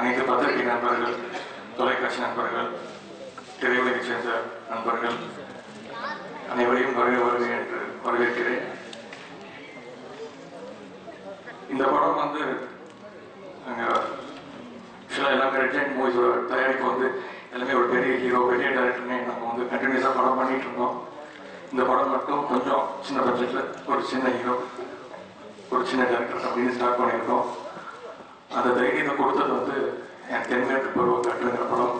அனைத்து பத்திரிகை நண்பர்கள் தொலைக்காட்சி நண்பர்கள் திரையுலகைச் சேர்ந்த நண்பர்கள் அனைவரையும் வருக வருக என்று வரவேற்கிறேன் இந்த படம் வந்து நாங்கள் ஆக்சுவலாக எல்லாமே ரெட் ஜெயின் மூவிஸோட தயாரிப்பு வந்து எல்லாமே ஒரு பெரிய ஹீரோ பெரிய டேரக்டர்னே நம்ம வந்து கண்டினியூஸாக படம் பண்ணிட்டு இருந்தோம் இந்த படம் மட்டும் கொஞ்சம் சின்ன பட்ஜெட்டில் ஒரு சின்ன ஹீரோ ஒரு சின்ன டேரக்டர் அப்படின்னு ஸ்டார்ட் பண்ணியிருக்கோம் அந்த தைரியத்தை கொடுத்தது வந்து என் தென்மேற்கு பருவ காட்டுங்கிற படம்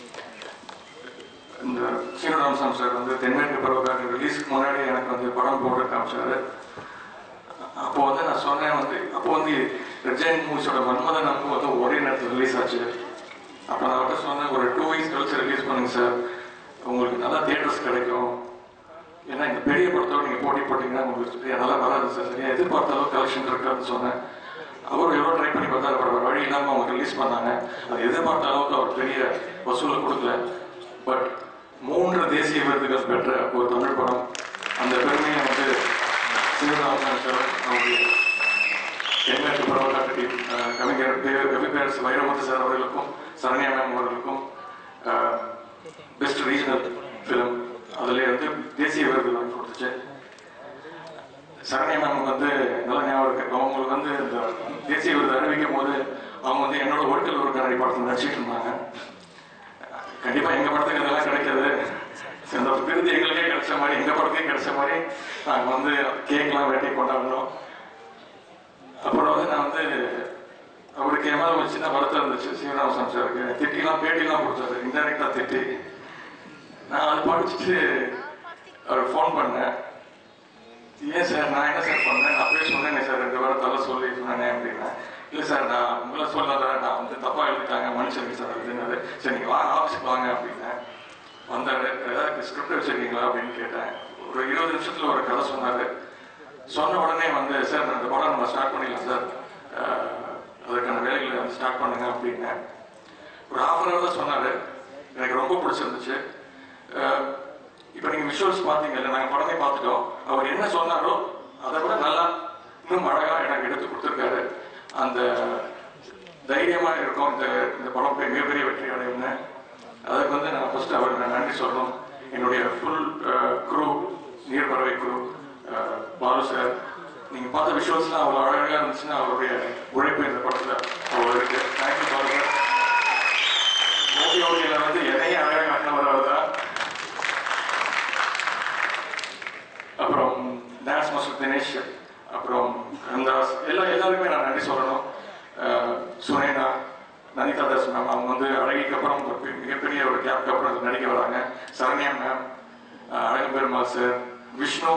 இந்த சீனராமசாமி சார் வந்து தென்மேற்கு பருவ காட்டு ரிலீஸ்க்கு முன்னாடி எனக்கு வந்து படம் போட காமிச்சாரு அப்போ வந்து நான் சொன்னேன் வந்து அப்போ வந்து ரெஜைன் மூவிஸோட மன்மதன் அம்பு வந்து ஒரே நேரத்தில் ரிலீஸ் ஆச்சு அப்போ நான் அவர்கிட்ட சொன்னேன் ஒரு டூ வீக்ஸ் கழிச்சு ரிலீஸ் பண்ணுங்க சார் உங்களுக்கு நல்லா தியேட்டர்ஸ் கிடைக்கும் ஏன்னா இந்த பெரிய படத்தோட நீங்கள் போட்டி போட்டிங்கன்னா உங்களுக்கு சரியா நல்லா வராது சார் சரியா எதிர்பார்த்த அளவுக்கு கலெக்ஷன் இருக்காதுன்னு சொன்னேன் அவரும் எவ்வளோ ட்ரை பண்ணி பார்த்தா அப்புறம் வழி இல்லாமல் அவங்க ரிலீஸ் பண்ணாங்க அது எதிர்பார்த்த அளவுக்கு அவர் பெரிய வசூலை கொடுக்கல பட் மூன்று தேசிய விருதுகள் பெற்ற ஒரு தமிழ் படம் அந்த பெருமையை வந்து சிவராமன் சார் அவருடைய தென்மேற்கு பரவலாட்ட டீம் கவிஞர் பேர் கவிப்பேரசு வைரமுத்து சார் அவர்களுக்கும் சரண்யா மேம் அவர்களுக்கும் பெஸ்ட் ரீஜனல் ஃபிலிம் அதில் வந்து தேசிய விருது வாங்கி கொடுத்துச்சு சரண்யா மேம் வந்து நல்ல ஞாபகம் இருக்கு அவங்களுக்கு வந்து இந்த தேசிய விருது அறிவிக்கும் போது அவங்க வந்து என்னோட ஒழுக்கல் ஒரு கண்ணாடி படத்தில் நடிச்சிட்டு இருந்தாங்க கண்டிப்பா எங்க படத்துக்கு இதெல்லாம் கிடைக்காது இந்த விருது எங்களுக்கே கிடைச்ச மாதிரி எங்க படத்துக்கே கிடைச்ச மாதிரி நாங்க வந்து கேக்லாம் வெட்டி கொண்டாடணும் அப்புறம் வந்து நான் வந்து அவருக்கு என் மேல ஒரு சின்ன வருத்தம் இருந்துச்சு சீவராமசாமி சாருக்கு திட்டிலாம் பேட்டிலாம் கொடுத்தாரு இன்டெரக்டா திட்டி நான் அதை படிச்சுட்டு அவர் ஃபோன் பண்ணேன் ஏன் சார் நான் என்ன சார் பண்ணேன் அப்பவே சொன்னேனே சார் ரெண்டு வாரம் தலை சொல்லி சொன்னேனே அப்படின்னா இல்லை சார் நான் உங்களை சொல்லல நான் வந்து தப்பா எழுதிட்டாங்க மனுஷனுக்கு சார் அப்படின்னாரு சரி நீங்க வாங்க ஆஃபீஸுக்கு வாங்க அப்படின்னேன் வந்தாரு ஏதாவது ஸ்கிரிப்ட் வச்சிருக்கீங்களா அப்படின்னு கேட்டேன் ஒரு இருபது நிமிஷத்துல ஒரு கதை சொன்னாரு சொன்ன உடனே வந்து சார் இந்த படம் நம்ம ஸ்டார்ட் பண்ணிடலாம் சார் அஹ், அதுக்கான வேலைகளை வந்து ஸ்டார்ட் பண்ணுங்க அப்படின்னேன் ஒரு ஹாஃப் அன் ஹவர் தான் சொன்னாரு எனக்கு ரொம்ப பிடிச்சிருந்துச்சு அஹ், இப்போ நீங்க விஷுவல்ஸ் பார்த்தீங்கல்ல நாங்கள் படமே பார்த்துட்டோம் அவர் என்ன சொன்னாரோ அதை விட நல்லா இன்னும் அழகா எனக்கு எடுத்து கொடுத்துருக்காரு அந்த தைரியமா இருக்கும் இந்த இந்த படம் போய் மிகப்பெரிய வெற்றி அடையும்னு அதுக்கு வந்து நான் ஃபர்ஸ்ட் அவருக்கு நான் நன்றி சொல்லணும் என்னுடைய full crew Neerparavai crew Balu sir நீங்க பார்த்த விஷுவல்ஸ்லாம் அவ்வளோ அழகா இருந்துச்சுன்னா அவருடைய உழைப்பு இந்த படத்துல அவ்வளோ இருக்கு தேங்க்யூ பாலு சார் மோடி ஓடியில் வந்து எதையும் அழகாக காட்டினவர் அவர் தான் அப்புறம் டான்ஸ் மாஸ்டர் தினேஷ் அப்புறம் கந்தாஸ் எல்லா எல்லாருக்குமே நான் நன்றி சொல்லணும் அஹ் சுனேனா நனிதா தாஸ் மேம் அவங்க வந்து அழகிக்கு அப்புறம் ஒரு பெ- மிகப்பெரிய ஒரு கேப்க்கு அப்புறம் நடிக்க வராங்க சரண்யா மேம் அழகு பெருமாள் சார் விஷ்ணு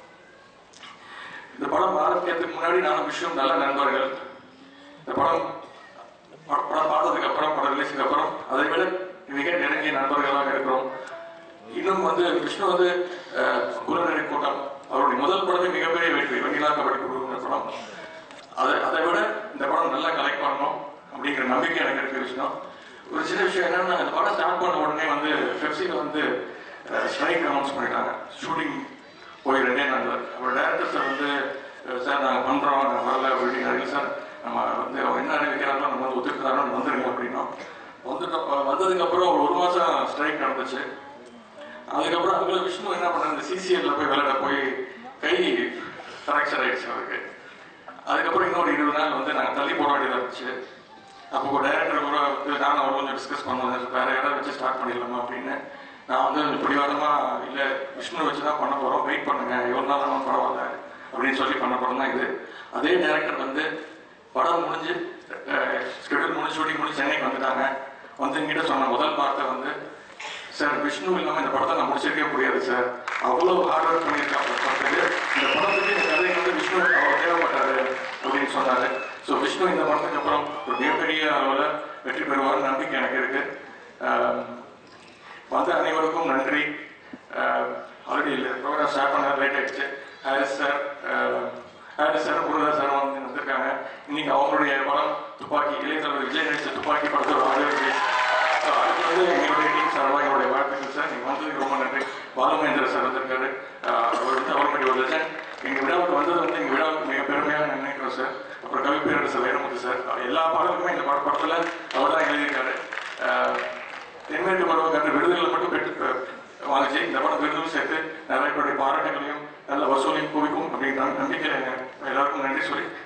இந்த படம் ஆரம்பிக்கிறதுக்கு முன்னாடி நானும் விஷ்ணு நல்ல நண்பர்கள் இந்த படம் படம் படம் பார்த்ததுக்கு அப்புறம் படம் ரிலீஸுக்கு அப்புறம் அதை விட மிக நெருங்கிய நண்பர்களாக இருக்கிறோம் இன்னும் வந்து விஷ்ணு வந்து அஹ், குருநெறி கூட்டம் அவருடைய முதல் படமே மிகப்பெரிய வெற்றி வெண்ணிலா கபடி குழுங்கிற படம் அதை அதை விட இந்த படம் நல்லா கலெக்ட் பண்ணணும் அப்படிங்கிற நம்பிக்கை எனக்கு இருக்கு விஷ்ணு ஒரு சின்ன விஷயம் என்னன்னா இந்த படம் ஸ்டார்ட் பண்ண உடனே வந்து பெப்சியில் வந்து ஸ்ட்ரைக் அனௌன்ஸ் பண்ணிட்டாங்க ஷூட்டிங் போய் ரெண்டே நாள் அவர் டேரக்டர் சார் வந்து அஹ், சார் நாங்கள் பண்ணுறோம் நாங்கள் வரல அப்படின்னாரு சார் நம்ம வந்து அவங்க என்ன அறிவிக்கிறாங்களோ நம்ம வந்து ஒத்துக்கிறாரோ வந்துருங்க அப்படின்னோம் வந்துட்டு வந்ததுக்கு அப்புறம் ஒரு ஒரு மாசம் ஸ்ட்ரைக் நடந்துச்சு அதுக்கப்புறம் அதுக்குள்ள விஷ்ணு என்ன பண்ணாரு இந்த சிசிஎல்ல போய் விளையாட போய் கை ஃப்ராக்சர் ஆயிடுச்சு அவருக்கு அதுக்கப்புறம் இன்னொரு இருபது நாள் வந்து நாங்கள் தள்ளி போட வேண்டியதாக இருந்துச்சு அப்போ டைரக்டர் கூட வந்து நானும் அவர் கொஞ்சம் டிஸ்கஸ் பண்ணுவோம் வேற யாராவது வச்சு ஸ்டார்ட் பண்ணிடலாமா அப்படின்னு நான் வந்து பிடிவாதமா இல்லை விஷ்ணு வச்சு தான் பண்ண போகிறோம் வெயிட் பண்ணுங்க எவ்வளோ நாள் ஆனாலும் பரவாயில்ல அப்படின்னு சொல்லி பண்ண படம் தான் இது அதே டேரக்டர் வந்து படம் முடிஞ்சு ஸ்கெடியூல் முடிஞ்சு ஷூட்டிங் முடிஞ்சு சென்னைக்கு வந்துட்டாங்க வந்து என்கிட்ட சொன்ன முதல் வார்த்தை வந்து சார் விஷ்ணு இல்லாம இந்த படத்தை நான் முடிச்சிருக்கவே முடியாது சார் அவ்வளவு ஹார்ட் ஒர்க் பண்ணியிருக்காங்க இந்த படத்துக்கு இந்த படத்துக்கு இந்த கதைக்கு வந்து விஷ்ணு அவர் தேவைப்பட்டாரு அப்படின்னு சொன்னாரு ஸோ விஷ்ணு இந்த படத்துக்கு அப்புறம் ஒரு மிகப்பெரிய அளவில் வெற்றி பெறுவார் நம்பிக்கை எனக்கு இருக்கு ஆஹ் வந்த அனைவருக்கும் நன்றி ஆல்ரெடி இல்லை ப்ரோக்ராம் ஸ்டார்ட் பண்ண லேட் ஆயிடுச்சு Harris sir Harris sir Muruga sir வந்து வந்திருக்காங்க இன்னைக்கு அவங்களுடைய படம் துப்பாக்கி இளைய தலைவர் விஜய் நடிச்ச துப்பாக்கி படத்தோட ஆடியோ ரிலீஸ் ஸோ அதுக்கு வந்து எங்களுடைய டீம் சார்பாக எங்களுடைய வாழ்த்துக்கள் சார் நீங்கள் வந்ததுக்கு ரொம்ப நன்றி பாலுமேந்திர சார் வந்திருக்காரு ஆஹ் அவர் வந்து அவர்களுடைய ஒரு லெஜன் எங்கள் விழாவுக்கு வந்தது வந்து எங்கள் விழாவுக்கு மிக பெருமையாக நினைக்கிறோம் சார் அப்புறம் கவிப்பேரர் சார் வைரமுத்து சார் எல்லா பாடலுக்குமே இந்த பட படத்தில் அவர் தான் பாராட்டுகளையும் நல்ல வசூலையும் குவிக்கும் அப்படின்ற நம்பிக்கையில் எல்லாருக்கும் நன்றி சொல்லி